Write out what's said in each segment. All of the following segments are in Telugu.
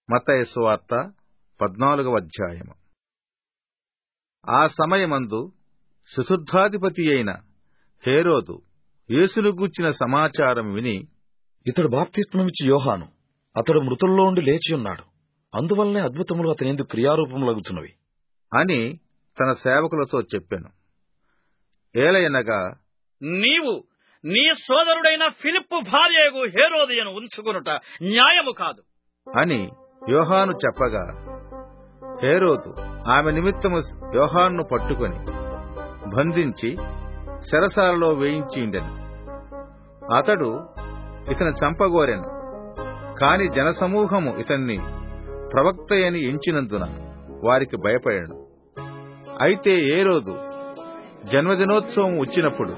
మత్తయి సువార్త పద్నాలుగవ అధ్యాయము ఆ సమయమందు చతుర్థాధిపతి అయిన హేరోదు యేసును గూర్చిన సమాచారం విని ఇతడు బాప్తిస్మమిచ్చి యోహాను అతడు మృతుల్లో ఉండి లేచి ఉన్నాడు అందువల్లనే అద్భుతములు అతని ఎందుకు క్రియారూపములగుచున్నవి అని తన సేవకులతో చెప్పాను ఏలయనగా నీవు నీ సోదరుడైన ఫిలిప్పు భార్యగు హేరోదియను ఉంచుకొనుట న్యాయము కాదు అని యోహాను చెప్పగా హేరోదు ఆమె నిమిత్తము యోహాన్ను పట్టుకొని బంధించి చెరసాలలో వేయించిండెను అతడు ఇతని చంపగోరెను కాని జనసమూహము ఇతన్ని ప్రవక్తయని ఎంచినందున వారికి భయపడాను అయితే ఏ రోజు జన్మదినోత్సవం వచ్చినప్పుడు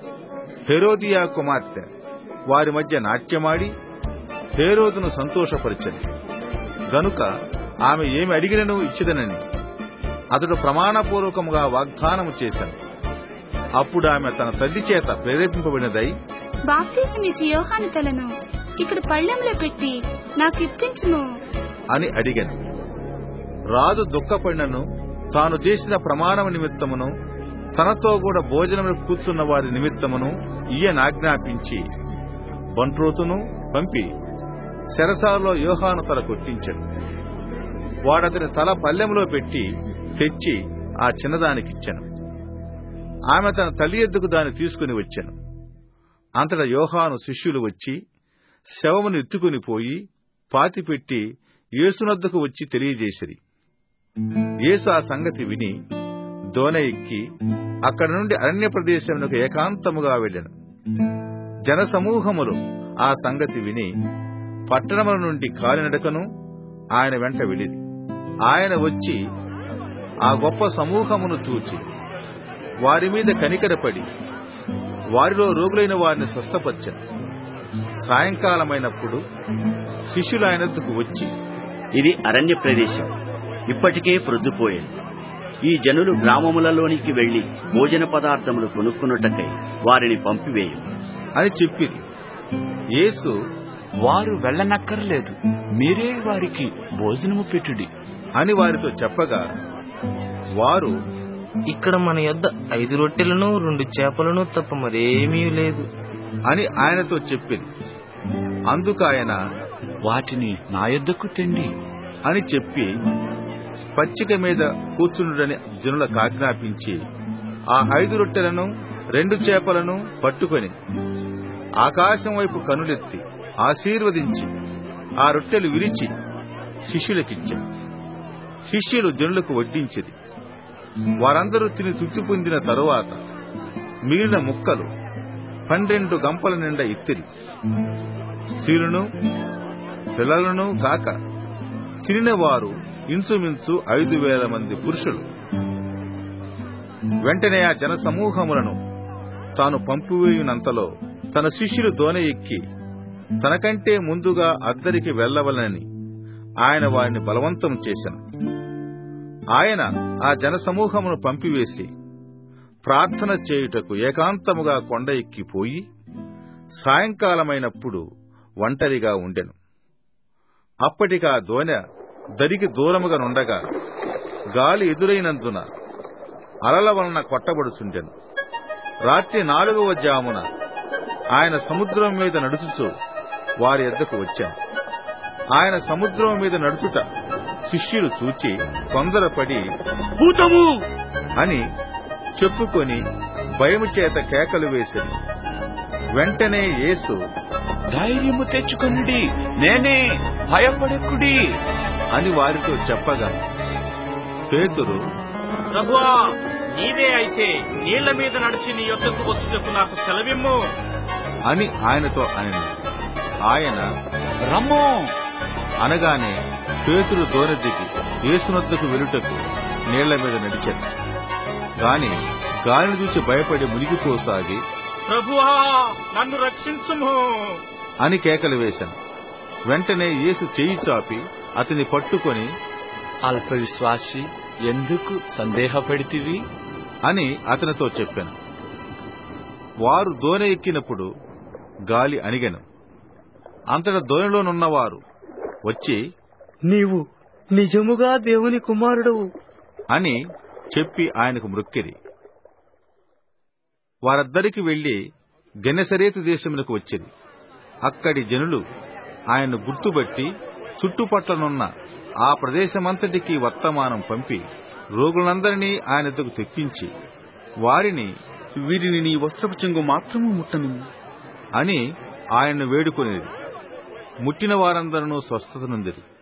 హెరోదియా కుమార్తె వారి మధ్య నాట్యమాడి హేరోదును సంతోషపరిచింది గనుక ఆమె ఏమి అడిగినను ఇచ్చిదనని అతడు ప్రమాణపూర్వకముగా వాగ్దానము చేశాను అప్పుడు ఆమె తన తల్లి చేత ప్రేరేపింపబడినదై బాప్తీసమిచ్చి యోహాను తలను ఇక్కడ పళ్ళెంలో పెట్టి నాకు ఇప్పించుము అని అడిగాను రాజు దుఃఖపడినను తాను చేసిన ప్రమాణము నిమిత్తమును తనతో కూడా భోజనమును కూర్చున్న వారి నిమిత్తమును ఈయనాజ్ఞాపించి బంట్రోతును పంపి శరసాలలో యోహాను తల కొట్టించాడు వాడతని తల పల్లెంలో పెట్టి తెచ్చి ఆ చిన్నదానికిచ్చాను ఆమె తన తల్లి ఎద్దుకు దాన్ని తీసుకుని వచ్చాను అంతటా యోహాను శిష్యులు వచ్చి శవమును ఎత్తుకుని పోయి పాతిపెట్టి యేసునద్దకు వచ్చి తెలియజేసిరి యేసు ఆ సంగతి విని దోన ఎక్కి అక్కడి నుండి అరణ్య ప్రదేశమునకు ఏకాంతముగా వెళ్ళాను జనసమూహములు ఆ సంగతి విని పట్టణముల నుండి కాలినడకను ఆయన వెంట వెళ్ళింది ఆయన వచ్చి ఆ గొప్ప సమూహమును చూచి వారి మీద కనికరపడి వారిలో రోగులైన వారిని స్వస్థపరిచాను సాయంకాలమైనప్పుడు శిష్యులు ఆయన వద్దకు వచ్చి ఇది అరణ్య ప్రదేశం ఇప్పటికే ప్రొద్దుపోయేది ఈ జనులు గ్రామములలోనికి వెళ్లి భోజన పదార్థములు కొనుక్కున్నటకై వారిని పంపివేయు అని చెప్పింది యేసు వారు వెళ్ళనక్కర్లేదు మీరే వారికి భోజనము పెట్టుడి అని వారితో చెప్పగా వారు ఇక్కడ మన యొద్ద ఐదు రొట్టెలను రెండు చేపలను తప్ప మరేమీ లేదు అని ఆయనతో చెప్పింది అందుకు ఆయన వాటిని నా యొద్దకు తెండి అని చెప్పి పచ్చిక మీద కూర్చుండుడని జనులకు ఆజ్ఞాపించి ఆ ఐదు రొట్టెలను రెండు చేపలను పట్టుకొని ఆకాశం వైపు కనులెత్తి ఆశీర్వదించి ఆ రొట్టెలు విరిచి శిష్యులకిచ్చాడు శిష్యులు జనులకు వడ్డించిది వారందరూ తిని తృప్తి పొందిన తరువాత మిగిలిన ముక్కలు పన్నెండు గంపల నిండా ఎత్తిరి స్త్రీలను పిల్లలను కాక తినిన వారు ఇంచుమించు ఐదు వేల మంది పురుషులు వెంటనే ఆ జన సమూహములను తాను పంపివేయునంతలో తన శిష్యులు దోన ఎక్కి తనకంటే ముందుగా అద్దరికి వెళ్లవలనని ఆయన వారిని బలవంతం చేశాను ఆయన ఆ జనసమూహమును పంపివేసి ప్రార్థన చేయుటకు ఏకాంతముగా కొండ ఎక్కిపోయి సాయంకాలమైనప్పుడు ఒంటరిగా ఉండెను అప్పటికా దోనె దరికి దూరముగా నుండగా గాలి ఎదురైనందున అలల వలన కొట్టబడుచుండెను రాత్రి నాలుగవ జామున ఆయన సముద్రం మీద నడుచుచు వారి ఎద్దకు వచ్చాను ఆయన సముద్రం మీద నడుచుట శిష్యులు చూచి తొందరపడి భూతము అని చెప్పుకొని భయము చేత కేకలు వేసింది వెంటనే యేసు ధైర్యము తెచ్చుకొనుడి నేనే భయపడకుడి అని వారితో చెప్పగా పేతురు ప్రభువా నీవే అయితే నీళ్ల మీద నడిచి నీ యొద్దకు వచ్చుటకు నాకు సెలవిమ్ము అని ఆయనతో అని ఆయన రమ్ము అనగానే పేతురు దోనె దిగి యేసునొద్దకు వెలుటకు నీళ్ల మీద నడిచాడు గాని గాలిని చూచి భయపడి మునిగిపోసాగి ప్రభువా నన్ను రక్షించుము అని కేకలు వేశాను వెంటనే యేసు చేయి చాపి అతని పట్టుకొని అల్ప విశ్వాసి ఎందుకు సందేహపడితివి అని అతనితో చెప్పాను వారు దోనె ఎక్కినప్పుడు గాలి అణిగెను అంతటా దోణిలోనున్నవారు వచ్చి నీవు నిజముగా దేవుని కుమారుడవు అని చెప్పి ఆయనకు మ్రొక్కిరి వారద్దరికి వెళ్లి గెనెసరేతు దేశమునకు వచ్చింది అక్కడి జనులు ఆయన గుర్తుబట్టి చుట్టుపట్లనున్న ఆ ప్రదేశమంతటికి వర్తమానం పంపి రోగులందరినీ ఆయనకు తెప్పించి వారిని వీరిని నీ వస్త్రపు చెంగు మాత్రము ముట్టను అని ఆయన్ను వేడుకొనేది ముట్టిన వారందరూ స్వస్థత నొందిరి